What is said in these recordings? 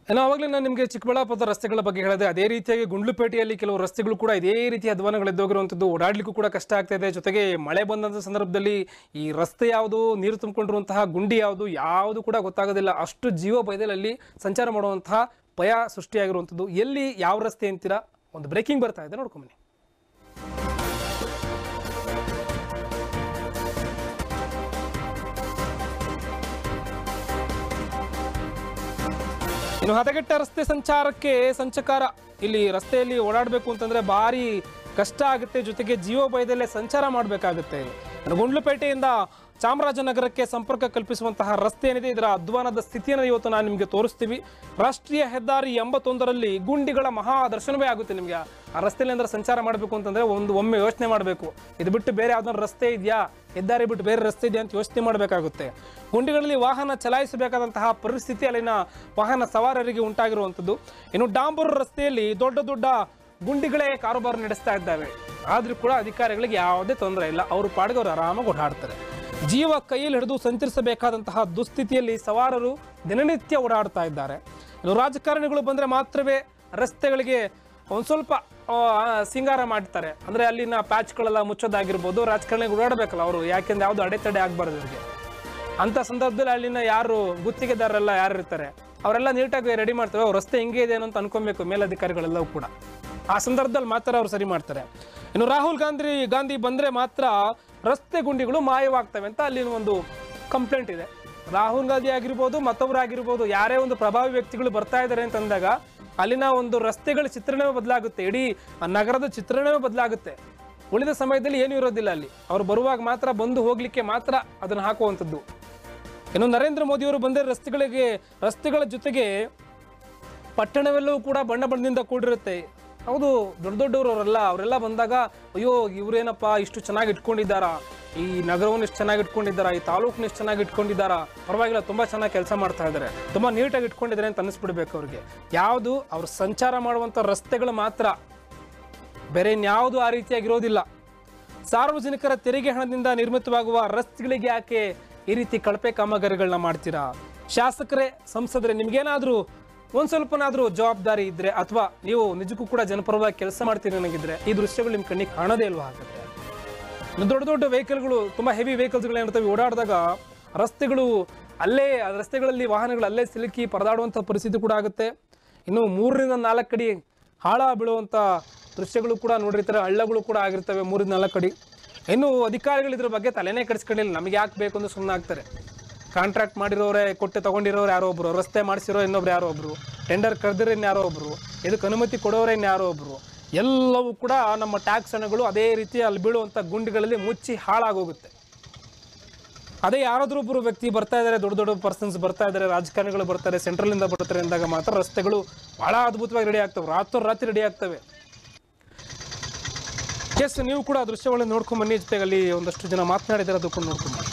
ಏನೋ ಅವಾಗಲೇ ನಾನು ನಿಮಗೆ ಚಿಕ್ಕಬಳ್ಳಾಪುರದ ರಸ್ತೆಗಳ ಬಗ್ಗೆ ಹೇಳಿದೆ ಅದೇ ರೀತಿಯಾಗಿ ಗುಂಡ್ಲುಪೇಟೆಯಲ್ಲಿ ಕೆಲವು ರಸ್ತೆಗಳು ಕೂಡ ಇದೇ ರೀತಿಯ ಅಧ್ವಾನಗಳಿದ್ದೋಗಿರುವಂಥದ್ದು ಓಡಾಡ್ಲಿಕ್ಕೂ ಕೂಡ ಕಷ್ಟ ಆಗ್ತಾ ಇದೆ ಜೊತೆಗೆ ಮಳೆ ಬಂದಂಥ ಸಂದರ್ಭದಲ್ಲಿ ಈ ರಸ್ತೆ ಯಾವುದು ನೀರು ತುಂಬಿಕೊಂಡಿರುವಂತಹ ಗುಂಡಿ ಯಾವುದು ಯಾವುದು ಕೂಡ ಗೊತ್ತಾಗೋದಿಲ್ಲ ಅಷ್ಟು ಜೀವ ಭಯದಲ್ಲಿ ಸಂಚಾರ ಮಾಡುವಂತಹ ಭಯ ಸೃಷ್ಟಿಯಾಗಿರುವಂಥದ್ದು ಎಲ್ಲಿ ಯಾವ ರಸ್ತೆ ಅಂತೀರಾ ಒಂದು ಬ್ರೇಕಿಂಗ್ ಬರ್ತಾ ಇದೆ ನೋಡ್ಕೊಂಬನ್ನಿ ಇನ್ನು ಹದಗೆಟ್ಟ ರಸ್ತೆ ಸಂಚಾರಕ್ಕೆ ಸಂಚಕಾರ ಇಲ್ಲಿ ರಸ್ತೆಯಲ್ಲಿ ಓಡಾಡಬೇಕು ಅಂತಂದ್ರೆ ಭಾರಿ ಕಷ್ಟ ಆಗುತ್ತೆ ಜೊತೆಗೆ ಜೀವ ಭಯದಲ್ಲೇ ಸಂಚಾರ ಮಾಡಬೇಕಾಗುತ್ತೆ ಇನ್ನು ಗುಂಡ್ಲುಪೇಟೆಯಿಂದ ಚಾಮರಾಜನಗರಕ್ಕೆ ಸಂಪರ್ಕ ಕಲ್ಪಿಸುವಂತಹ ರಸ್ತೆ ಏನಿದೆ ಇದರ ಅಧ್ವಾನದ ಸ್ಥಿತಿಯನ್ನು ಇವತ್ತು ನಾನು ನಿಮಗೆ ತೋರಿಸ್ತೀವಿ ರಾಷ್ಟ್ರೀಯ ಹೆದ್ದಾರಿ ಎಂಬತ್ತೊಂದರಲ್ಲಿ ಗುಂಡಿಗಳ ಮಹಾ ದರ್ಶನವೇ ಆಗುತ್ತೆ ನಿಮಗೆ ಆ ರಸ್ತೆಯಲ್ಲಿ ಅಂದ್ರೆ ಸಂಚಾರ ಮಾಡಬೇಕು ಅಂತಂದ್ರೆ ಒಂದು ಒಮ್ಮೆ ಯೋಚನೆ ಮಾಡಬೇಕು ಇದು ಬಿಟ್ಟು ಬೇರೆ ಯಾವ್ದಾದ್ರು ರಸ್ತೆ ಇದೆಯಾ ಹೆದ್ದಾರಿ ಬಿಟ್ಟು ಬೇರೆ ರಸ್ತೆ ಇದೆಯಾ ಅಂತ ಯೋಚನೆ ಮಾಡಬೇಕಾಗುತ್ತೆ ಗುಂಡಿಗಳಲ್ಲಿ ವಾಹನ ಚಲಾಯಿಸಬೇಕಾದಂತಹ ಪರಿಸ್ಥಿತಿ ಅಲ್ಲಿನ ವಾಹನ ಸವಾರರಿಗೆ ಉಂಟಾಗಿರುವಂಥದ್ದು ಇನ್ನು ಡಾಂಬರು ರಸ್ತೆಯಲ್ಲಿ ದೊಡ್ಡ ದೊಡ್ಡ ಗುಂಡಿಗಳೇ ಕಾರೋಬಾರ ನಡೆಸ್ತಾ ಇದ್ದಾವೆ ಆದ್ರೂ ಕೂಡ ಅಧಿಕಾರಿಗಳಿಗೆ ಯಾವುದೇ ತೊಂದರೆ ಇಲ್ಲ ಅವರು ಪಾಡಿಗೆ ಅವರು ಆರಾಮಾಗಿ ಓಡಾಡ್ತಾರೆ ಜೀವ ಕೈಯಲ್ಲಿ ಹಿಡಿದು ಸಂಚರಿಸಬೇಕಾದಂತಹ ದುಸ್ಥಿತಿಯಲ್ಲಿ ಸವಾರರು ದಿನನಿತ್ಯ ಓಡಾಡ್ತಾ ಇದ್ದಾರೆ ಇನ್ನು ರಾಜಕಾರಣಿಗಳು ಬಂದರೆ ಮಾತ್ರವೇ ರಸ್ತೆಗಳಿಗೆ ಒಂದು ಸ್ವಲ್ಪ ಆ, ಸಿಂಗಾರ ಮಾಡ್ತಾರೆ ಅಂದರೆ ಅಲ್ಲಿನ ಪ್ಯಾಚ್ಗಳೆಲ್ಲ ಮುಚ್ಚೋದಾಗಿರ್ಬೋದು ರಾಜಕಾರಣಿಗಳು ಓಡಾಡಬೇಕಲ್ಲ ಅವರು ಯಾಕೆಂದ್ರೆ ಯಾವುದು ಅಡೆತಡೆ ಆಗಬಾರ್ದು ಇವರಿಗೆ ಅಂತ ಸಂದರ್ಭದಲ್ಲಿ ಅಲ್ಲಿನ ಯಾರು ಗುತ್ತಿಗೆದಾರರೆಲ್ಲ ಯಾರು ಇರ್ತಾರೆ ಅವರೆಲ್ಲ ನೀಟಾಗಿ ರೆಡಿ ಮಾಡ್ತಾರೆ "ಓ, ರಸ್ತೆ ಹಿಂಗೆ ಇದೆ ಅಂತ ಅನ್ಕೊಬೇಕು ಮೇಲಧಿಕಾರಿಗಳೆಲ್ಲವೂ ಕೂಡ ಆ ಸಂದರ್ಭದಲ್ಲಿ ಮಾತ್ರ ಅವ್ರು ಸರಿ ಮಾಡ್ತಾರೆ ಇನ್ನು ರಾಹುಲ್ ಗಾಂಧಿ ಗಾಂಧಿ ಬಂದ್ರೆ ಮಾತ್ರ ರಸ್ತೆ ಗುಂಡಿಗಳು ಮಾಯವಾಗ್ತವೆ ಅಂತ ಅಲ್ಲಿನ ಒಂದು ಕಂಪ್ಲೇಂಟ್ ಇದೆ ರಾಹುಲ್ ಗಾಂಧಿ ಆಗಿರ್ಬೋದು ಮತ್ತೊಬ್ರು ಆಗಿರ್ಬೋದು ಯಾರೇ ಒಂದು ಪ್ರಭಾವಿ ವ್ಯಕ್ತಿಗಳು ಬರ್ತಾ ಇದ್ದಾರೆ ಅಂತಂದಾಗ ಅಲ್ಲಿನ ಒಂದು ರಸ್ತೆಗಳ ಚಿತ್ರಣವೇ ಬದಲಾಗುತ್ತೆ ಇಡೀ ಆ ನಗರದ ಚಿತ್ರಣವೇ ಬದಲಾಗುತ್ತೆ ಉಳಿದ ಸಮಯದಲ್ಲಿ ಏನೂ ಇರೋದಿಲ್ಲ ಅಲ್ಲಿ ಅವ್ರು ಬರುವಾಗ ಮಾತ್ರ ಬಂದು ಹೋಗ್ಲಿಕ್ಕೆ ಮಾತ್ರ ಅದನ್ನು ಹಾಕುವಂಥದ್ದು ಇನ್ನು ನರೇಂದ್ರ ಮೋದಿಯವರು ಬಂದರೆ ರಸ್ತೆಗಳಿಗೆ ರಸ್ತೆಗಳ ಜೊತೆಗೆ ಪಟ್ಟಣವೆಲ್ಲವೂ ಕೂಡ ಬಣ್ಣ ಬಣ್ಣದಿಂದ ಕೂಡಿರುತ್ತೆ ಹೌದು ದೊಡ್ಡ ದೊಡ್ಡವರು ಅವರೆಲ್ಲ ಅವರೆಲ್ಲ ಬಂದಾಗ ಅಯ್ಯೋ ಇವರೇನಪ್ಪ ಇಷ್ಟು ಚೆನ್ನಾಗಿ ಇಟ್ಕೊಂಡಿದ್ದಾರಾ ಈ ನಗರವನ್ನು ಇಷ್ಟು ಚೆನ್ನಾಗಿ ಇಟ್ಕೊಂಡಿದ್ದಾರಾ ಈ ತಾಲೂಕನ್ನ ಇಷ್ಟು ಚೆನ್ನಾಗಿ ಇಟ್ಕೊಂಡಿದ್ದಾರಾ ಪರವಾಗಿಲ್ಲ ತುಂಬ ಚೆನ್ನಾಗಿ ಕೆಲಸ ಮಾಡ್ತಾ ಇದ್ದಾರೆ ತುಂಬ ನೀಟಾಗಿ ಇಟ್ಕೊಂಡಿದ್ದಾರೆ ಅಂತ ಅನಿಸ್ಬಿಡ್ಬೇಕು ಅವ್ರಿಗೆ ಯಾವುದು ಅವ್ರು ಸಂಚಾರ ಮಾಡುವಂಥ ರಸ್ತೆಗಳು ಮಾತ್ರ ಬೇರೆ ಇನ್ಯಾವುದು ಆ ರೀತಿಯಾಗಿರೋದಿಲ್ಲ ಸಾರ್ವಜನಿಕರ ತೆರಿಗೆ ಹಣದಿಂದ ನಿರ್ಮಿತವಾಗುವ ರಸ್ತೆಗಳಿಗೆ ಯಾಕೆ ಈ ರೀತಿ ಕಳಪೆ ಕಾಮಗಾರಿಗಳನ್ನ ಮಾಡ್ತೀರಾ ಶಾಸಕರೇ ಸಂಸದರೇ ನಿಮ್ಗೇನಾದ್ರೂ ಒಂದ್ ಸ್ವಲ್ಪನಾದ್ರೂ ಜವಾಬ್ದಾರಿ ಇದ್ರೆ ಅಥವಾ ನೀವು ನಿಜಕ್ಕೂ ಕೂಡ ಜನಪರವಾಗಿ ಕೆಲಸ ಮಾಡ್ತೀರಿ ನನಗಿದ್ರೆ ಈ ದೃಶ್ಯಗಳು ನಿಮ್ ಕಣ್ಣಿಗೆ ಕಾಣೋದೇ ಇಲ್ವಾ ಹಾಗಾದ್ರೆ ಇನ್ನು ದೊಡ್ಡ ದೊಡ್ಡ ವೆಹಿಕಲ್ಗಳು ತುಂಬಾ ಹೆವಿ ವೆಹಿಕಲ್ಸ್ಗಳು ಏನಿರ್ತವೆ ಓಡಾಡಿದಾಗ ರಸ್ತೆಗಳು ಅಲ್ಲೇ ಆ ರಸ್ತೆಗಳಲ್ಲಿ ವಾಹನಗಳು ಅಲ್ಲೇ ಸಿಲುಕಿ ಪರದಾಡುವಂಥ ಪರಿಸ್ಥಿತಿ ಕೂಡ ಆಗುತ್ತೆ ಇನ್ನು ಮೂರರಿಂದ ನಾಲ್ಕು ಅಡಿ ಹಾಳ ಬೀಳುವಂಥ ದೃಶ್ಯಗಳು ಕೂಡ ನೋಡಿರ್ತಾರೆ ಹಳ್ಳಗಳು ಕೂಡ ಆಗಿರ್ತವೆ ಮೂರಿಂದ ನಾಲ್ಕು ಅಡಿ ಇನ್ನು ಅಧಿಕಾರಿಗಳು ಇದ್ರ ಬಗ್ಗೆ ತಲೆನೇ ಕೆಡಿಸ್ಕೊಂಡಿಲ್ಲ ನಮಗೆ ಯಾಕೆ ಬೇಕು ಅಂತ ಸುಮ್ಮನೆ ಆಗ್ತಾರೆ ಕಾಂಟ್ರಾಕ್ಟ್ ಮಾಡಿರೋರೆ ಕೊಟ್ಟು ತಗೊಂಡಿರೋರು ಯಾರೋ ಒಬ್ರು ರಸ್ತೆ ಮಾಡಿಸಿರೋ ಇನ್ನೊಬ್ರು ಯಾರೋ ಒಬ್ರು ಟೆಂಡರ್ ಕರೆದಿರೋ ಯಾರೋ ಒಬ್ರು ಇದಕ್ಕೆ ಅನುಮತಿ ಕೊಡೋರೆ ಯಾರೋ ಒಬ್ರು ಎಲ್ಲವೂ ಕೂಡ ನಮ್ಮ ಟ್ಯಾಕ್ಸ್ ಹಣಗಳು ಅದೇ ರೀತಿ ಅಲ್ಲಿ ಬೀಳುವಂಥ ಗುಂಡಿಗಳಲ್ಲಿ ಮುಚ್ಚಿ ಹಾಳಾಗೋಗುತ್ತೆ ಅದೇ ಯಾರಾದ್ರೂ ಒಬ್ಬರು ವ್ಯಕ್ತಿ ಬರ್ತಾ ಇದ್ದಾರೆ ದೊಡ್ಡ ದೊಡ್ಡ ಪರ್ಸನ್ಸ್ ಬರ್ತಾ ಇದ್ದಾರೆ ರಾಜಕಾರಣಿಗಳು ಬರ್ತಾರೆ ಸೆಂಟ್ರಲಿಂದ ಬರ್ತಾರೆ ಅಂದಾಗ ಮಾತ್ರ ರಸ್ತೆಗಳು ಬಹಳ ಅದ್ಭುತವಾಗಿ ರೆಡಿ ಆಗ್ತವೆ ರಾತ್ರಿ ರಾತ್ರಿ ರೆಡಿ ಆಗ್ತವೆ ಎಸ್ ನೀವು ಕೂಡ ಆ ದೃಶ್ಯಗಳನ್ನು ನೋಡ್ಕೊಂಡ್ ಬನ್ನಿ ಜೊತೆಗೆ ಅಲ್ಲಿ ಒಂದಷ್ಟು ಜನ ಮಾತನಾಡಿದ್ದಾರೆ ಅದಕ್ಕೂ ನೋಡ್ಕೊಂಡ್ ಬನ್ನಿ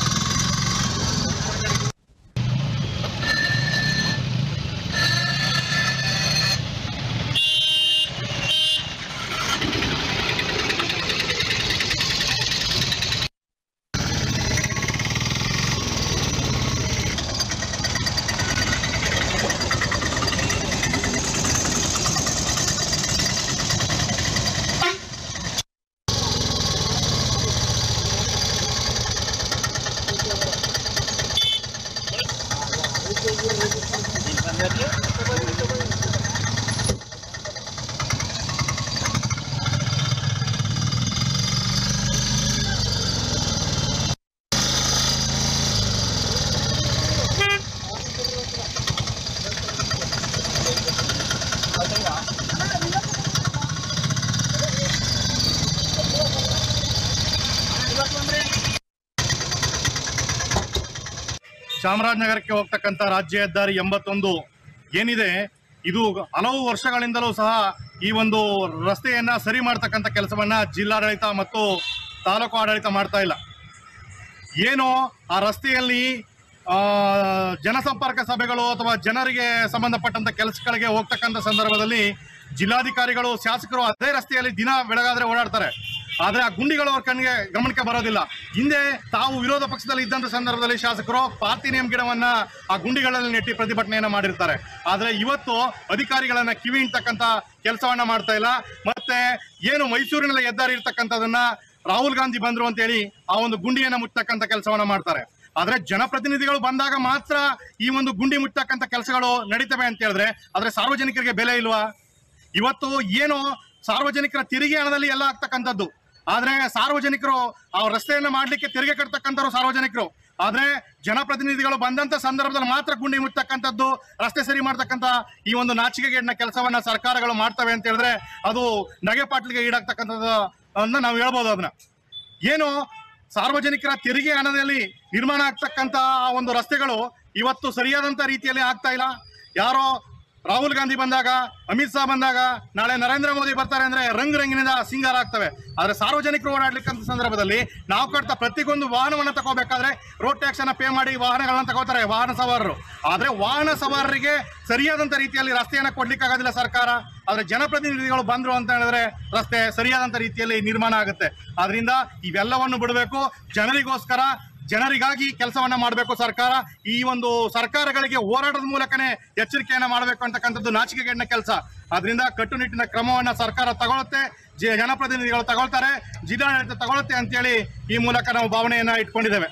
ಚಾಮರಾಜನಗರಕ್ಕೆ ಹೋಗ್ತಕ್ಕಂಥ ರಾಜ್ಯ ಹೆದ್ದಾರಿ ಎಂಬತ್ತೊಂದು ಏನಿದೆ ಇದು ಹಲವು ವರ್ಷಗಳಿಂದಲೂ ಸಹ ಈ ಒಂದು ರಸ್ತೆಯನ್ನ ಸರಿ ಮಾಡ್ತಕ್ಕಂಥ ಕೆಲಸವನ್ನ ಜಿಲ್ಲಾಡಳಿತ ಮತ್ತು ತಾಲೂಕು ಆಡಳಿತ ಮಾಡ್ತಾ ಇಲ್ಲ ಏನು ಆ ರಸ್ತೆಯಲ್ಲಿ ಆ, ಜನಸಂಪರ್ಕ ಸಭೆಗಳು ಅಥವಾ ಜನರಿಗೆ ಸಂಬಂಧಪಟ್ಟಂತ ಕೆಲಸಗಳಿಗೆ ಹೋಗ್ತಕ್ಕಂಥ ಸಂದರ್ಭದಲ್ಲಿ ಜಿಲ್ಲಾಧಿಕಾರಿಗಳು ಶಾಸಕರು ಅದೇ ರಸ್ತೆಯಲ್ಲಿ ದಿನ ಬೆಳಗಾದ್ರೆ ಓಡಾಡ್ತಾರೆ ಆದ್ರೆ ಆ ಗುಂಡಿಗಳು ಅವ್ರ ಕಣ್ಣಿಗೆ ಗಮನಕ್ಕೆ ಬರೋದಿಲ್ಲ ಹಿಂದೆ ತಾವು ವಿರೋಧ ಪಕ್ಷದಲ್ಲಿ ಇದ್ದಂತ ಸಂದರ್ಭದಲ್ಲಿ ಶಾಸಕರು ಪಾರ್ಥಿನಿಯಂ ಗಿಡವನ್ನ ಆ ಗುಂಡಿಗಳಲ್ಲಿ ನೆಟ್ಟಿ ಪ್ರತಿಭಟನೆಯನ್ನ ಮಾಡಿರ್ತಾರೆ ಆದ್ರೆ ಇವತ್ತು ಅಧಿಕಾರಿಗಳನ್ನ ಕಿವಿ ಹಿಂಡ್ತಕ್ಕಂತ ಕೆಲಸವನ್ನ ಮಾಡ್ತಾ ಇಲ್ಲ ಮತ್ತೆ ಏನು ಮೈಸೂರಿನಲ್ಲಿ ಹೆದ್ದಾರಿ ಇರ್ತಕ್ಕಂಥದನ್ನ ರಾಹುಲ್ ಗಾಂಧಿ ಬಂದ್ರು ಅಂತ ಹೇಳಿ ಆ ಒಂದು ಗುಂಡಿಯನ್ನ ಮುಚ್ಚತಕ್ಕಂತ ಕೆಲಸವನ್ನ ಮಾಡ್ತಾರೆ ಆದ್ರೆ ಜನಪ್ರತಿನಿಧಿಗಳು ಬಂದಾಗ ಮಾತ್ರ ಈ ಒಂದು ಗುಂಡಿ ಮುಚ್ಚತಕ್ಕಂತ ಕೆಲಸಗಳು ನಡೀತವೆ ಅಂತ ಹೇಳಿದ್ರೆ ಆದ್ರೆ ಸಾರ್ವಜನಿಕರಿಗೆ ಬೆಲೆ ಇಲ್ವಾ ಇವತ್ತು ಏನು ಸಾರ್ವಜನಿಕರ ತೆರಿಗೆ ಹಣದಲ್ಲಿ ಎಲ್ಲ ಆಗ್ತಕ್ಕಂಥದ್ದು ಆದ್ರೆ ಸಾರ್ವಜನಿಕರು ಆ ರಸ್ತೆಯನ್ನ ಮಾಡ್ಲಿಕ್ಕೆ ತೆರಿಗೆ ಕಟ್ತಕ್ಕಂಥವ್ರು ಸಾರ್ವಜನಿಕರು ಆದ್ರೆ ಜನಪ್ರತಿನಿಧಿಗಳು ಬಂದಂತ ಸಂದರ್ಭದಲ್ಲಿ ಮಾತ್ರ ಗುಂಡಿ ಮುಚ್ಚತಕ್ಕಂಥದ್ದು ರಸ್ತೆ ಸರಿ ಮಾಡ್ತಕ್ಕಂಥ ಈ ಒಂದು ನಾಚಿಕೆಗೇಡಿನ ಕೆಲಸವನ್ನ ಸರ್ಕಾರಗಳು ಮಾಡ್ತವೆ ಅಂತ ಹೇಳಿದ್ರೆ ಅದು ನಗೆಪಾಟ್ಲಿಗೆ ಈಡಾಗ್ತಕ್ಕಂಥದ್ದು ಅನ್ನ ನಾವು ಹೇಳ್ಬೋದು ಅದನ್ನ ಏನು ಸಾರ್ವಜನಿಕರ ತೆರಿಗೆ ಹಣದಲ್ಲಿ ನಿರ್ಮಾಣ ಆಗ್ತಕ್ಕಂತ ಆ ಒಂದು ರಸ್ತೆಗಳು ಇವತ್ತು ಸರಿಯಾದಂತ ರೀತಿಯಲ್ಲಿ ಆಗ್ತಾ ಇಲ್ಲ ಯಾರೋ ರಾಹುಲ್ ಗಾಂಧಿ ಬಂದಾಗ ಅಮಿತ್ ಶಾ ಬಂದಾಗ ನಾಳೆ ನರೇಂದ್ರ ಮೋದಿ ಬರ್ತಾರೆ ಅಂದ್ರೆ ರಂಗ್ ರಂಗಿನಿಂದ ಸಿಂಗಾರ ಆಗ್ತವೆ ಆದ್ರೆ ಸಾರ್ವಜನಿಕರು ಓಡಾಡ್ಲಿಕ್ಕಂತ ಸಂದರ್ಭದಲ್ಲಿ ನಾವು ಕಟ್ತಾ ಪ್ರತಿಯೊಂದು ವಾಹನವನ್ನ ತಗೋಬೇಕಾದ್ರೆ ರೋಡ್ ಟ್ಯಾಕ್ಸ್ ಅನ್ನ ಪೇ ಮಾಡಿ ವಾಹನಗಳನ್ನ ತಗೋತಾರೆ ವಾಹನ ಸವಾರರು ಆದ್ರೆ ವಾಹನ ಸವಾರರಿಗೆ ಸರಿಯಾದಂತ ರೀತಿಯಲ್ಲಿ ರಸ್ತೆಯನ್ನ ಕೊಡ್ಲಿಕ್ಕಾಗೋದಿಲ್ಲ ಸರ್ಕಾರ ಆದ್ರೆ ಜನಪ್ರತಿನಿಧಿಗಳು ಬಂದ್ರು ಅಂತ ಹೇಳಿದ್ರೆ ರಸ್ತೆ ಸರಿಯಾದಂತ ರೀತಿಯಲ್ಲಿ ನಿರ್ಮಾಣ ಆಗುತ್ತೆ ಆದ್ರಿಂದ ಇವೆಲ್ಲವನ್ನು ಬಿಡಬೇಕು ಜನರಿಗೋಸ್ಕರ ಜನರಿಗಾಗಿ ಕೆಲಸವನ್ನ ಮಾಡಬೇಕು ಸರ್ಕಾರ ಈ ಒಂದು ಸರ್ಕಾರಗಳಿಗೆ ಹೋರಾಟದ ಮೂಲಕನೇ ಎಚ್ಚರಿಕೆಯನ್ನ ಮಾಡಬೇಕು ಅಂತಕ್ಕಂಥದ್ದು ನಾಚಿಕೆಗೇಡಿನ ಕೆಲಸ ಅದರಿಂದ ಕಟ್ಟುನಿಟ್ಟಿನ ಕ್ರಮವನ್ನ ಸರ್ಕಾರ ತಗೊಳುತ್ತೆ ಜ- ಜನಪ್ರತಿನಿಧಿಗಳು ತಗೊಳ್ತಾರೆ ಜಿಲ್ಲಾಡಳಿತ ತಗೊಳುತ್ತೆ ಅಂತೇಳಿ ಈ ಮೂಲಕ ನಾವು ಭಾವನೆಯನ್ನ ಇಟ್ಕೊಂಡಿದ್ದೇವೆ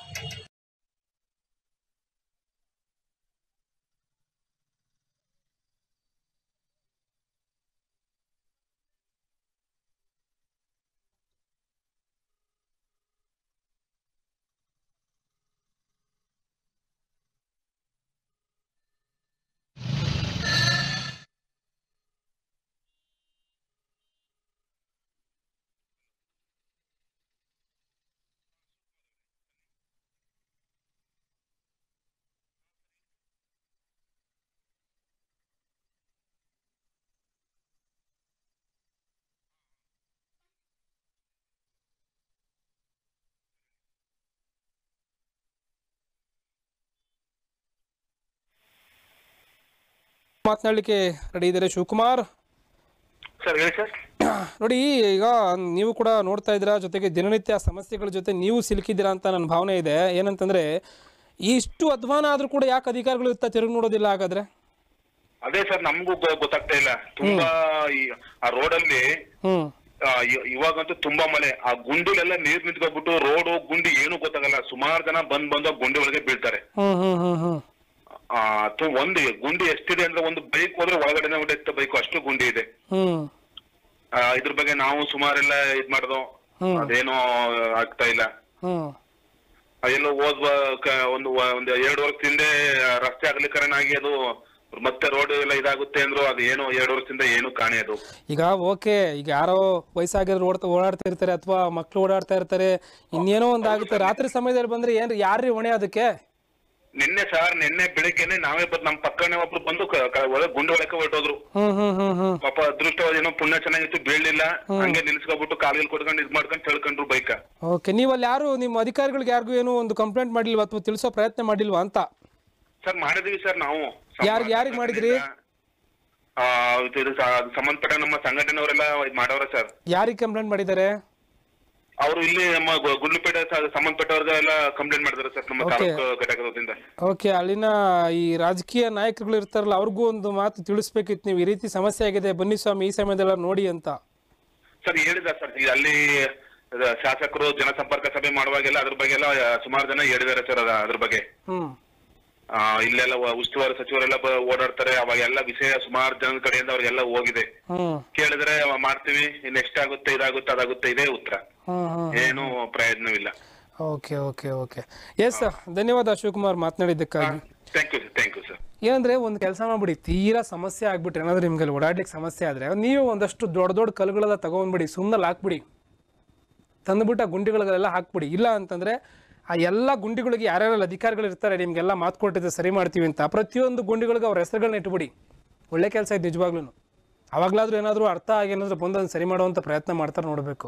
ಮಾತನಾಡಲಿಕ್ಕೆ ರೆಡಿ ಇದ್ದಾರೆ ಶಿವಕುಮಾರ್ ಸರ್ ಹೇಳಿ ಸರ್ ನೋಡಿ ಈಗ ನೀವು ಕೂಡ ನೋಡ್ತಾ ಇದ್ದೀರಾ ಜೊತೆಗೆ ದಿನನಿತ್ಯ ಸಮಸ್ಯೆಗಳ ಜೊತೆ ನೀವು ಸಿಲುಕಿದ್ದೀರಾ ಅಂತ ನನ್ನ ಭಾವನೆ ಇದೆ ಏನಂತಂದ್ರೆ ಇಷ್ಟು ಅಧ್ವಾನ ಆದ್ರೂ ಕೂಡ ಯಾಕೆ ಅಧಿಕಾರಿಗಳು ಇತ್ತ ತಿರುಗಿ ನೋಡೋದಿಲ್ಲ ಹಾಗಾದ್ರೆ ಅದೇ ಸರ್ ನಮಗೂ ಗೊತ್ತಾಗ್ತಾ ಇಲ್ಲ ತುಂಬಾ ಈ ಆ ರೋಡಲ್ಲಿ ಹ್ಮ್ ಇವಾಗಂತೂ ತುಂಬಾ ಮಳೆ ಆ ಗುಂಡಿಲೆಲ್ಲ ನೀರ್ ನಿಂತ್ಕೊಂಡ್ಬಿಟ್ಟು ರೋಡು ಗುಂಡಿ ಏನು ಗೊತ್ತಾಗಲ್ಲ ಸುಮಾರು ಜನ ಬಂದ್ ಬಂದು ಆ ಗುಂಡಿ ಒಳಗೆ ಬೀಳ್ತಾರೆ ಹ್ಮ್ ಹ್ಮ್ ಹ್ಮ್ ಹ್ಮ್ ಆ ತು- ಒಂದು ಗುಂಡಿ ಎಷ್ಟಿದೆ ಅಂದ್ರೆ ಒಂದು ಬೈಕ್ ಹೋದ್ರೆ ಒಳಗಡೆ ಹೊಡೆಯುತ್ತೆ ಬೈಕ್ ಅಷ್ಟು ಗುಂಡಿ ಇದೆ ಹ್ಮ್ ಆ, ಇದ್ರ ಬಗ್ಗೆ ನಾವು ಸುಮಾರೆಲ್ಲ ಇದ್ ಮಾಡ್ದೋ ಹ್ಮ್. ಅದೇನೋ ಆಗ್ತಾ ಇಲ್ಲ ಹ್ಮ್ ಅದೆಲ್ಲೋ ಹೋದ್ವ ಕ- ಒಂದು ವ- ಒಂದು ಎರಡು ವರ್ಷದ ಹಿಂದೆ ರಸ್ತೆ ಅಗಲೀಕರಣ ಆಗಿ ಅದು ಮತ್ತೆ ರೋಡ್ ಎಲ್ಲ ಇದಾಗುತ್ತೆ ಅಂದ್ರು ಅದು ಏನು ಎರಡು ವರ್ಷದಿಂದ ಏನು ಕಾಣೆ ಅದು ಈಗ ಓಕೆ ಈಗ ಯಾರೋ ವಯಸ್ಸಾಗಿರೋ ಓಡ್ತಾ ಓಡಾಡ್ತಾ ಇರ್ತಾರೆ ಅಥವಾ ಮಕ್ಳು ಓಡಾಡ್ತಾ ಇರ್ತಾರೆ ಇನ್ನೇನೋ ಒಂದು ಆಗುತ್ತೆ ರಾತ್ರಿ ಸಮಯದಲ್ಲಿ ಬಂದ್ರೆ ಏನ್ರಿ ಯಾರ್ರಿ ಹೊಣೆ ಅದಕ್ಕೆ ನಿನ್ನೆ ಸರ್ ನಿನ್ನೆ ಬೆಳಿಗ್ಗೆನೆ ನಾವೇ ಬಂದ್ ನಮ್ ಪಕ್ಕನೆ ಒಬ್ರು ಬಂದು ಕ- ಕ- ಒಳಗೆ ಗುಂಡು ಒಳಕ್ಕೆ ಹೊರಟೋದ್ರು ಹ್ಮ್ ಹ್ಮ್ ಹ್ಮ್ ಹ್ಮ್ ಪಾಪ ಅದೃಷ್ಟವಾದ ಏನೋ ಪುಣ್ಯ ಚೆನ್ನಾಗಿತ್ತು ಬೀಳ್ಲಿಲ್ಲ ಹಂಗೆ ನಿಲ್ಸ್ಕೊಬಿಟ್ಟು ಕಾಲಿಗೆ ಕೊಡ್ಕೊಂಡು ಇದ್ ಮಾಡ್ಕೊಂಡು ತಿಳ್ಕೊಂಡ್ರು ಬೈಕ್ ಓಕೆ ನೀವು ಅಲ್ಲಿ ಯಾರು ನಿಮ್ಮ ಅಧಿಕಾರಿಗಳಿಗೆ ಯಾರಿಗೂ ಏನು ಒಂದು ಕಂಪ್ಲೇಂಟ್ ಮಾಡಿಲ್ವಾ ಅಥವಾ ತಿಳಿಸೋ ಪ್ರಯತ್ನ ಮಾಡಿಲ್ವಾ ಅಂತ ಸರ್ ಮಾಡಿದೀವಿ ಸರ್ ನಾವು ಯಾರಿಗ್- ಯಾರಿಗ್ ಮಾಡಿದ್ರಿ? ಆ, ಇದು ಇದು ಸ- ಅದು ಸಂಬಂಧಪಟ್ಟ ನಮ್ಮ ಸಂಘಟನೆಯವರೆಲ್ಲ ಇದ್ ಮಾಡವ್ರೆ ಸರ್ ಯಾರಿಗೆ ಕಂಪ್ಲೇಂಟ್ ಮಾಡಿದ್ದಾರೆ ಅವರು ಇಲ್ಲಿ ನಮ್ಮ ಗು- ಗುಂಡ್ಲುಪೇಟೆ ಸ- ಸಂಬಂಧಪಟ್ಟವ್ರಿಗೆ ಎಲ್ಲ ಕಂಪ್ಲೇಂಟ್ ಮಾಡಿದಾರೆ ಸರ್ ನಮ್ಮ Okay. ತಾಲೂಕು ಘಟಕದಿಂದ ಓಕೆ ಅಲ್ಲಿನ ಈ ರಾಜಕೀಯ ನಾಯಕರುಗಳು ಇರ್ತಾರಲ್ಲ ಅವ್ರಿಗೂ ಒಂದು ಮಾತು ತಿಳಿಸ್ಬೇಕಿತ್ತು ನೀವು ಈ ರೀತಿ ಸಮಸ್ಯೆ ಆಗಿದೆ ಬನ್ನಿ ಸ್ವಾಮಿ ಈ ಸಮಯದಲ್ಲ ನೋಡಿ ಅಂತ ಸರ್ ಹೇಳಿದ ಸರ್ ಈ ಅಲ್ಲಿ ಇದು ಶಾಸಕರು ಜನಸಂಪರ್ಕ ಸಭೆ ಮಾಡುವಾಗೆಲ್ಲ ಅದ್ರ ಬಗ್ಗೆ ಎಲ್ಲ ಸುಮಾರು ಜನ ಹೇಳಿದಾರೆ ಸರ್ ಅದ- ಅದ್ರ ಬಗ್ಗೆ ಹ್ಮ್ ಆ, ಇಲ್ಲೆಲ್ಲ ವ- ಉಸ್ತುವಾರಿ ಸಚಿವರೆಲ್ಲ ಬ- ಓಡಾಡ್ತಾರೆ ಅವಾಗೆಲ್ಲ ವಿಷಯ ಸುಮಾರು ಜನದ ಕಡೆಯಿಂದ ಅವ್ರಿಗೆಲ್ಲ ಹೋಗಿದೆ ಹ್ಮ್ ಕೇಳಿದ್ರೆ ಅವ ಮಾಡ್ತೀವಿ ನೆಕ್ಸ್ಟ್ ಆಗುತ್ತೆ ಇದಾಗುತ್ತೆ ಅದಾಗುತ್ತೆ ಇದೇ ಉತ್ತರ ಹ್ಮ್ ಹ್ಮ್ ಏನು ಪ್ರಯೋಜನವಿಲ್ಲ ಓಕೆ ಓಕೆ ಓಕೆ ಎಸ್ ಧನ್ಯವಾದ ಶಿವಕುಮಾರ್ ಮಾತನಾಡಿದ್ದಕ್ಕಾಗಿ thank you sir thank you sir ಏನಂದ್ರೆ ಒಂದು ಕೆಲಸ ಮಾಡ್ಬಿಡಿ ತೀರಾ ಸಮಸ್ಯೆ ಆಗ್ಬಿಟ್ರೆ ಏನಾದ್ರು ನಿಮ್ಗೆ ಅಲ್ಲಿ ಓಡಾಡ್ಲಿಕ್ಕೆ ಸಮಸ್ಯೆ ಆದ್ರೆ ನೀವೇ ಒಂದಷ್ಟು ದೊಡ್ಡ ದೊಡ್ಡ ಕಲ್ಲುಗಳೆಲ್ಲ ತಗೊಂಡ್ಬಿಡಿ ಸುಮ್ಮನೆ ಹಾಕ್ಬಿಡಿ ತಂದ್ಬಿಟ್ಟು ಆ ಗುಂಡಿಗಳಿಗೆಲ್ಲ ಹಾಕ್ಬಿಡಿ ಇಲ್ಲ ಅಂತಂದ್ರೆ ಆ ಎಲ್ಲ ಗುಂಡಿಗಳಿಗೆ ಯಾರ್ಯಾರೆಲ್ಲ ಅಧಿಕಾರಿಗಳು ಇರ್ತಾರೆ ನಿಮ್ಗೆಲ್ಲ ಮಾತು ಕೊಟ್ಟಿದ್ದೆ ಸರಿ ಮಾಡ್ತೀವಿ ಅಂತ ಪ್ರತಿಯೊಂದು ಗುಂಡಿಗಳಿಗೆ ಅವ್ರ ಹೆಸರುಗಳನ್ನ ಇಟ್ಬಿಡಿ ಒಳ್ಳೆ ಕೆಲಸ ಇದು ನಿಜವಾಗ್ಲೂ ಅವಾಗಲಾದ್ರೂ ಏನಾದರೂ ಅರ್ಥ ಆಗಿ ಏನಾದರೂ ಬಂದು ಅದನ್ನ ಸರಿ ಮಾಡುವಂಥ ಪ್ರಯತ್ನ ಮಾಡ್ತಾರೆ ನೋಡಬೇಕು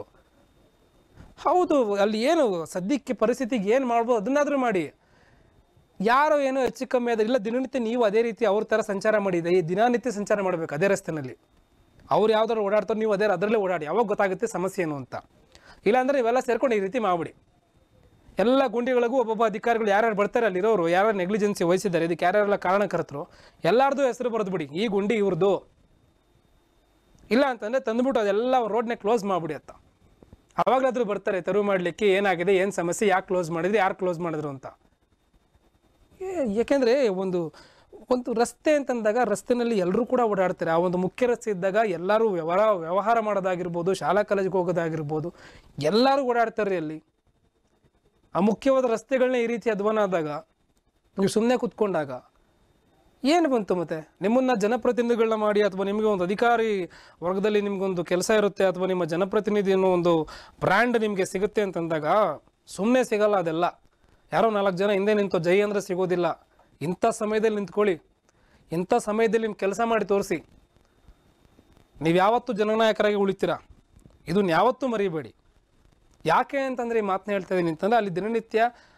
ಹೌದು ಅಲ್ಲಿ ಏನು ಸದ್ಯಕ್ಕೆ ಪರಿಸ್ಥಿತಿಗೆ ಏನು ಮಾಡ್ಬೋದು ಅದನ್ನಾದ್ರೂ ಮಾಡಿ ಯಾರೋ ಏನೋ ಹೆಚ್ಚು ಕಮ್ಮಿ ಆದ್ರೆ ಇಲ್ಲ ದಿನನಿತ್ಯ ನೀವು ಅದೇ ರೀತಿ ಅವ್ರ ಥರ ಸಂಚಾರ ಮಾಡಿದೆ ಈ ದಿನನಿತ್ಯ ಸಂಚಾರ ಮಾಡಬೇಕು ಅದೇ ರಸ್ತೆನಲ್ಲಿ ಅವ್ರು ಯಾವ್ದಾರು ಓಡಾಡ್ತಾರೆ ನೀವು ಅದೇ ಅದರಲ್ಲೇ ಓಡಾಡಿ ಯಾವಾಗ ಗೊತ್ತಾಗುತ್ತೆ ಸಮಸ್ಯೆ ಏನು ಅಂತ ಇಲ್ಲಾಂದ್ರೆ ನೀವೆಲ್ಲ ಸೇರ್ಕೊಂಡು ಈ ರೀತಿ ಮಾಡ್ಬಿಡಿ ಎಲ್ಲ ಗುಂಡಿಗಳಿಗೂ ಒಬ್ಬೊಬ್ಬ ಅಧಿಕಾರಿಗಳು ಯಾರ್ಯಾರು ಬರ್ತಾರೆ ಅಲ್ಲಿರೋರು ಯಾರ್ಯಾರು ನೆಗ್ಲಿಜೆನ್ಸಿ ವಹಿಸಿದ್ದಾರೆ ಇದಕ್ಕೆ ಯಾರ್ಯಾರೆಲ್ಲ ಕಾರಣಕರ್ತರು ಎಲ್ಲರದು ಹೆಸರು ಬರೆದ್ಬಿಡಿ ಈ ಗುಂಡಿ ಇವ್ರದ್ದು ಇಲ್ಲ ಅಂತಂದರೆ ತಂದುಬಿಟ್ಟು ಅದೆಲ್ಲ ರೋಡ್ನ ಕ್ಲೋಸ್ ಮಾಡಿಬಿಡಿ ಅತ್ತ ಅವಾಗಲಾದ್ರೂ ಬರ್ತಾರೆ ತೆರವು ಮಾಡಲಿಕ್ಕೆ ಏನಾಗಿದೆ ಏನು ಸಮಸ್ಯೆ ಯಾಕೆ ಕ್ಲೋಸ್ ಮಾಡಿದ್ರಿ ಯಾರು ಕ್ಲೋಸ್ ಮಾಡಿದ್ರು ಅಂತ ಏ- ಯಾಕೆಂದ್ರೆ ಒಂದು ಒಂದು ರಸ್ತೆ ಅಂತಂದಾಗ ರಸ್ತೆನಲ್ಲಿ ಎಲ್ಲರೂ ಕೂಡ ಓಡಾಡ್ತಾರೆ ಆ ಒಂದು ಮುಖ್ಯ ರಸ್ತೆ ಇದ್ದಾಗ ಎಲ್ಲರೂ ವ್ಯವಹಾರ ವ್ಯವಹಾರ ಮಾಡೋದಾಗಿರ್ಬೋದು ಶಾಲಾ ಕಾಲೇಜಿಗೆ ಹೋಗೋದಾಗಿರ್ಬೋದು ಎಲ್ಲರೂ ಓಡಾಡ್ತಾರೆ ಅಲ್ಲಿ ಆ ಮುಖ್ಯವಾದ ರಸ್ತೆಗಳನ್ನ ಈ ರೀತಿ ಅಧ್ವಾನ ಆದಾಗ ನೀವು ಸುಮ್ಮನೆ ಕೂತ್ಕೊಂಡಾಗ ಏನು ಬಂತು ಮತ್ತೆ ನಿಮ್ಮನ್ನ ಜನಪ್ರತಿನಿಧಿಗಳನ್ನ ಮಾಡಿ ಅಥವಾ ನಿಮಗೆ ಒಂದು ಅಧಿಕಾರಿ ವರ್ಗದಲ್ಲಿ ನಿಮಗೊಂದು ಕೆಲಸ ಇರುತ್ತೆ ಅಥವಾ ನಿಮ್ಮ ಜನಪ್ರತಿನಿಧಿ ಅನ್ನೋ ಒಂದು ಬ್ರ್ಯಾಂಡ್ ನಿಮಗೆ ಸಿಗುತ್ತೆ ಅಂತಂದಾಗ ಸುಮ್ಮನೆ ಸಿಗಲ್ಲ ಅದೆಲ್ಲ ಯಾರೋ ನಾಲ್ಕು ಜನ ಹಿಂದೆ ನಿಂತು ಜೈ ಅಂದರೆ ಸಿಗೋದಿಲ್ಲ ಇಂಥ ಸಮಯದಲ್ಲಿ ನಿಂತ್ಕೊಳ್ಳಿ ಇಂಥ ಸಮಯದಲ್ಲಿ ನಿಮ್ಮ ಕೆಲಸ ಮಾಡಿ ತೋರಿಸಿ ನೀವು ಯಾವತ್ತೂ ಜನನಾಯಕರಾಗಿ ಉಳಿತೀರಾ ಇದನ್ನ ಯಾವತ್ತೂ ಮರಿಬೇಡಿ ಯಾಕೆ ಅಂತಂದ್ರೆ ಈ ಮಾತನ್ನ ಹೇಳ್ತಾ ಇದ್ದೀನಿ ಅಂತಂದ್ರೆ ಅಲ್ಲಿ ದಿನನಿತ್ಯ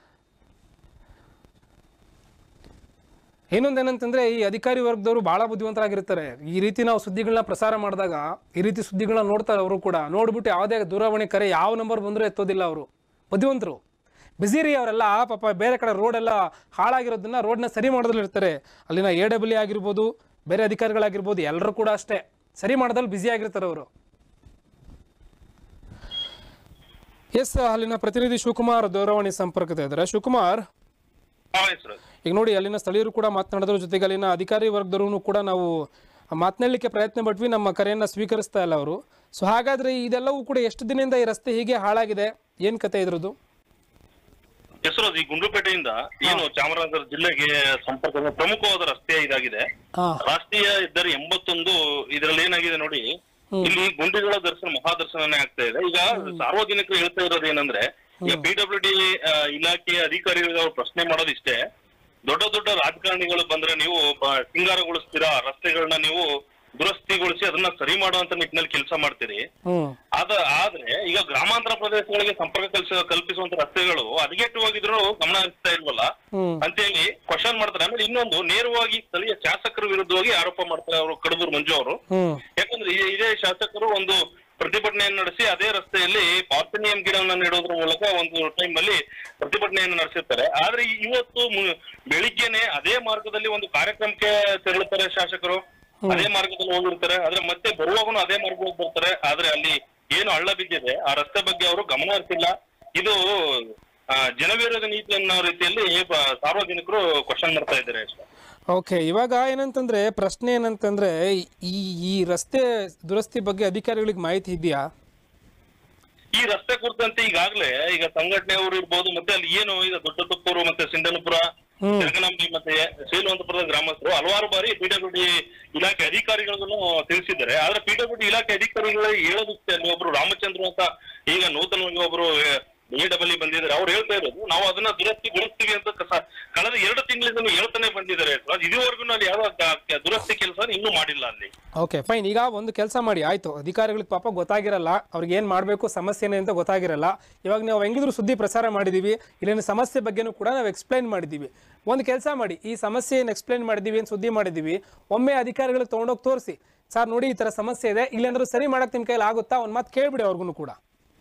ಇನ್ನೊಂದೇನಂತಂದ್ರೆ ಈ ಅಧಿಕಾರಿ ವರ್ಗದವರು ಬಹಳ ಬುದ್ಧಿವಂತರಾಗಿರ್ತಾರೆ ಈ ರೀತಿ ನಾವು ಸುದ್ದಿಗಳನ್ನ ಪ್ರಸಾರ ಮಾಡಿದಾಗ ಈ ರೀತಿ ಸುದ್ದಿಗಳನ್ನ ನೋಡ್ತಾರೆ ಅವರು ಕೂಡ ನೋಡ್ಬಿಟ್ಟು ಯಾವುದೇ ದೂರವಾಣಿ ಕರೆ ಯಾವ ನಂಬರ್ ಬಂದರೂ ಎತ್ತೋದಿಲ್ಲ ಅವರು ಬುದ್ಧಿವಂತರು ಬಿಸಿ ರೀ ಅವರೆಲ್ಲ ಪಾಪ ಬೇರೆ ಕಡೆ ರೋಡ್ ಎಲ್ಲ ಹಾಳಾಗಿರೋದನ್ನ ರೋಡ್ನ ಸರಿ ಮಾಡೋದ್ರಲ್ಲಿ ಇರ್ತಾರೆ ಅಲ್ಲಿನ ಎ ಡಬ್ಲ್ಯೂ ಆಗಿರ್ಬೋದು ಬೇರೆ ಅಧಿಕಾರಿಗಳಾಗಿರ್ಬೋದು ಎಲ್ಲರೂ ಕೂಡ ಅಷ್ಟೇ ಸರಿ ಮಾಡೋದ್ರಲ್ಲಿ ಬ್ಯುಸಿ ಆಗಿರ್ತಾರೆ ಅವರು ಎಸ್ ಅಲ್ಲಿನ ಪ್ರತಿನಿಧಿ ಶಿವಕುಮಾರ್ ದೂರವಾಣಿ ಸಂಪರ್ಕದ ಇದ್ದಾರೆ ಶಿವಕುಮಾರ್ ಈಗ ನೋಡಿ ಅಲ್ಲಿನ ಸ್ಥಳೀಯರು ಕೂಡ ಮಾತನಾಡಿದ್ರ ಜೊತೆಗೆ ಅಲ್ಲಿನ ಅಧಿಕಾರಿ ವರ್ಗದವರು ಕೂಡ ನಾವು ಮಾತನಾಡಲಿಕ್ಕೆ ಪ್ರಯತ್ನ ಪಟ್ವಿ ನಮ್ಮ ಕರೆಯನ್ನ ಸ್ವೀಕರಿಸ್ತಾ ಇಲ್ಲ ಅವರು ಸೊ ಹಾಗಾದ್ರೆ ಇದೆಲ್ಲವೂ ಕೂಡ ಎಷ್ಟು ದಿನದಿಂದ ಈ ರಸ್ತೆ ಹೀಗೆ ಹಾಳಾಗಿದೆ ಏನ್ ಕತೆ ಇದ್ರದ್ದು ಹೆಸರು ಈ ಗುಂಡ್ಲುಪೇಟೆಯಿಂದ ಏನು ಚಾಮರಾಜನಗರ ಜಿಲ್ಲೆಗೆ ಸಂಪರ್ಕದ ಪ್ರಮುಖವಾದ ರಸ್ತೆ ಇದಾಗಿದೆ ಹಾ ರಾಷ್ಟ್ರೀಯ ಹೆದ್ದಾರಿ ಎಂಬತ್ತೊಂದು ಇದರಲ್ಲಿ ಏನಾಗಿದೆ ನೋಡಿ ಇಲ್ಲಿ ಗುಂಡಿಗಳ ದರ್ಶನ ಮಹಾದರ್ಶನನೇ ಆಗ್ತಾ ಇದೆ ಈಗ ಸಾರ್ವಜನಿಕರು ಹೇಳ್ತಾ ಇರೋದು ಏನಂದ್ರೆ ಈಗ ಪಿ ಡಬ್ಲ್ಯೂ ಡಿ ಇಲಾಖೆ ಅಧಿಕಾರಿಗಳು ಪ್ರಶ್ನೆ ಮಾಡೋದಿಷ್ಟೇ ದೊಡ್ಡ ದೊಡ್ಡ ರಾಜಕಾರಣಿಗಳು ಬಂದ್ರೆ ನೀವು ಬ- ಸಿಂಗಾರಗೊಳಿಸ್ತೀರಾ ರಸ್ತೆಗಳನ್ನ ನೀವು ದುರಸ್ತಿಗೊಳಿಸಿ ಅದನ್ನ ಸರಿ ಮಾಡುವಂತ ನಿಟ್ಟಿನಲ್ಲಿ ಕೆಲಸ ಮಾಡ್ತೀರಿ ಹ್ಮ್ ಅದ ಆದ್ರೆ ಈಗ ಗ್ರಾಮಾಂತರ ಪ್ರದೇಶಗಳಿಗೆ ಸಂಪರ್ಕ ಕಲ್ಸ ಕಲ್ಪಿಸುವಂತ ರಸ್ತೆಗಳು ಹದಗೆಟ್ಟುವಾಗಿದ್ರು ಗಮನ ಹರಿಸ್ತಾ ಇಲ್ವಲ್ಲ ಹ್ಮ್ ಅಂತೇಳಿ ಕ್ವಶನ್ ಮಾಡ್ತಾರೆ ಆಮೇಲೆ ಇನ್ನೊಂದು ನೇರವಾಗಿ ಸ್ಥಳೀಯ ಶಾಸಕರ ವಿರುದ್ಧವಾಗಿ ಆರೋಪ ಮಾಡ್ತಾರೆ ಅವರು ಕಡಬೂರು ಮಂಜು ಅವರು ಹ್ಮ್ ಯಾಕಂದ್ರೆ ಈ- ಇದೇ ಶಾಸಕರು ಒಂದು ಪ್ರತಿಭಟನೆಯನ್ನು ನಡೆಸಿ ಅದೇ ರಸ್ತೆಯಲ್ಲಿ ಪಾರ್ಥನಿಯಂ ಗಿಡವನ್ನ ನೆಡೋದ್ರ ಮೂಲಕ ಒಂದು ಟೈಮ್ ಅಲ್ಲಿ ಪ್ರತಿಭಟನೆಯನ್ನು ನಡೆಸಿರ್ತಾರೆ ಆದ್ರೆ ಇವತ್ತು ಮು- ಬೆಳಿಗ್ಗೆನೆ ಅದೇ ಮಾರ್ಗದಲ್ಲಿ ಒಂದು ಕಾರ್ಯಕ್ರಮಕ್ಕೆ ತೆರಳುತ್ತಾರೆ ಶಾಸಕರು ಅದೇ ಮಾರ್ಗದಲ್ಲಿ ಹೋಗಿರ್ತಾರೆ ಆದ್ರೆ ಮತ್ತೆ ಬರುವಾಗನು ಅದೇ ಮಾರ್ಗದಲ್ಲಿ ಬರ್ತಾರೆ ಆದ್ರೆ ಅಲ್ಲಿ ಏನು ಹಳ್ಳ ಬಿದ್ದಿದೆ ಆ ರಸ್ತೆ ಬಗ್ಗೆ ಅವರು ಗಮನ ಹರಿಸಿಲ್ಲ ಇದು ಆ, ಜನವಿರೋಧ ನೀತಿ ಅನ್ನೋ ರೀತಿಯಲ್ಲಿ ಬ- ಸಾರ್ವಜನಿಕರು ಕ್ವಶನ್ ಮಾಡ್ತಾ ಇದ್ದಾರೆ ಅಷ್ಟೇ ಓಕೆ ಇವಾಗ ಏನಂತಂದ್ರೆ ಪ್ರಶ್ನೆ ಏನಂತಂದ್ರೆ ಈ ಈ ರಸ್ತೆ ದುರಸ್ತಿ ಬಗ್ಗೆ ಅಧಿಕಾರಿಗಳಿಗೆ ಮಾಹಿತಿ ಇದೆಯಾ ಈ ರಸ್ತೆ ಕುರಿತಂತೆ ಈಗಾಗ್ಲೇ ಈಗ ಸಂಘಟನೆಯವರು ಇರ್ಬೋದು ಮತ್ತೆ ಅಲ್ಲಿ ಏನು ಈಗ ದೊಡ್ಡತಪ್ಪೂರು ಮತ್ತೆ ಸಿಂಧನಪುರ ಹ್ಮ್. ಜಗನಾಂಬಿ ಮತ್ತೆ ಶೀಲವಂತಪುರದ ಗ್ರಾಮಸ್ಥರು ಹಲವಾರು ಬಾರಿ ಪಿಡಬ್ಲ್ಯೂಡಿ ಇಲಾಖೆ ಅಧಿಕಾರಿಗಳಿಗೂ ತಿಳಿಸಿದ್ದಾರೆ ಆದ್ರೆ ಪಿಡಬ್ಲ್ಯೂಡಿ ಇಲಾಖೆ ಅಧಿಕಾರಿಗಳು ಹೇಳೋದಕ್ಕೆ ಅಲ್ಲಿ ಒಬ್ರು ರಾಮಚಂದ್ರ ಅಂತ ಈಗ ನೂತನವಾಗಿ ಒಬ್ರು ಎ ಡಬಲ್ ಬಂದಿದ್ದಾರೆ ಅವ್ರು ಹೇಳ್ತಾ ಇರೋದು ನಾವು ಅದನ್ನ ದುರಸ್ತಿಗೊಳಿಸ್ತೀವಿ ಅಂತ ಕಸ- ಕಳೆದ ಎರಡು ತಿಂಗಳಿಂದ ಹೇಳ್ತಾನೆ ಬಂದಿದ್ದಾರೆ ಅದು ಇದುವರೆಗೂ ಅಲ್ಲಿ ಯಾವ ದ- ದುರಸ್ತಿ ಕೆಲಸ ಇನ್ನೂ ಮಾಡಿಲ್ಲ ಅಲ್ಲಿ ಓಕೆ ಫೈನ್ ಈಗ ಒಂದು ಕೆಲಸ ಮಾಡಿ ಆಯ್ತು ಅಧಿಕಾರಿಗಳಿಗೆ ಪಾಪ ಗೊತ್ತಾಗಿರಲ್ಲ ಅವ್ರಿಗೆ ಏನು ಮಾಡಬೇಕು ಸಮಸ್ಯೆ ಏನು ಅಂತ ಗೊತ್ತಾಗಿರಲ್ಲ ಇವಾಗ ನಾವು ಹೆಂಗಿದ್ರು ಸುದ್ದಿ ಪ್ರಸಾರ ಮಾಡಿದ್ದೀವಿ ಇಲ್ಲಿನ ಸಮಸ್ಯೆ ಬಗ್ಗೆನೂ ಕೂಡ ನಾವು ಎಕ್ಸ್ಪ್ಲೈನ್ ಮಾಡಿದ್ದೀವಿ ಒಂದು ಕೆಲಸ ಮಾಡಿ ಈ ಸಮಸ್ಯೆ ಏನು ಎಕ್ಸ್ಪ್ಲೈನ್ ಮಾಡಿದ್ದೀವಿ ಏನು ಸುದ್ದಿ ಮಾಡಿದ್ದೀವಿ ಒಮ್ಮೆ ಅಧಿಕಾರಿಗಳಿಗೆ ತೊಗೊಂಡೋಗಿ ತೋರಿಸಿ ಸರ್ ನೋಡಿ ಈ ಥರ ಸಮಸ್ಯೆ ಇದೆ ಇಲ್ಲಾಂದ್ರೂ ಸರಿ ಮಾಡಕ್ಕೆ ನಿಮ್ಮ ಕೈಲಿ ಆಗುತ್ತಾ ಒಂದು ಮಾತು ಕೇಳಿಬಿಡಿ ಅವ್ರಿಗೂ ಕೂಡ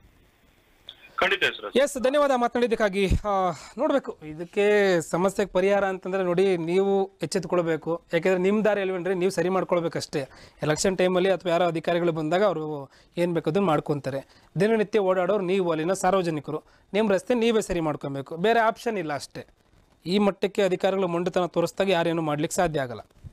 ಖಂಡಿತ ಹೆಸರು ಎಸ್ ಧನ್ಯವಾದ ಮಾತನಾಡಿದ್ದಕ್ಕಾಗಿ ಆ, ನೋಡ್ಬೇಕು ಇದಕ್ಕೆ ಸಮಸ್ಯೆಗೆ ಪರಿಹಾರ ಅಂತಂದ್ರೆ ನೋಡಿ ನೀವು ಎಚ್ಚೆತ್ತುಕೊಳ್ಬೇಕು ಯಾಕೆಂದ್ರೆ ನಿಮ್ಮ ದಾರಿ ಎಲ್ವೇನ್ರಿ ನೀವು ಸರಿ ಮಾಡ್ಕೊಳ್ಬೇಕಷ್ಟೇ ಎಲೆಕ್ಷನ್ ಟೈಮಲ್ಲಿ ಅಥವಾ ಯಾರೋ ಅಧಿಕಾರಿಗಳು ಬಂದಾಗ ಅವರು ಏನು ಬೇಕು ಅದನ್ನು ಮಾಡ್ಕೊತಾರೆ ದಿನನಿತ್ಯ ಓಡಾಡೋರು ನೀವು ಅಲ್ಲಿನ ಸಾರ್ವಜನಿಕರು ನಿಮ್ಮ ರಸ್ತೆ ನೀವೇ ಸರಿ ಮಾಡ್ಕೊಬೇಕು ಬೇರೆ ಆಪ್ಷನ್ ಇಲ್ಲ ಅಷ್ಟೇ ಈ ಮಟ್ಟಕ್ಕೆ ಅಧಿಕಾರಿಗಳು ಮೊಂಡುತನ ತೋರಿಸಿದಾಗ ಯಾರೇನು ಮಾಡ್ಲಿಕ್ಕೆ ಸಾಧ್ಯ ಆಗಲ್ಲ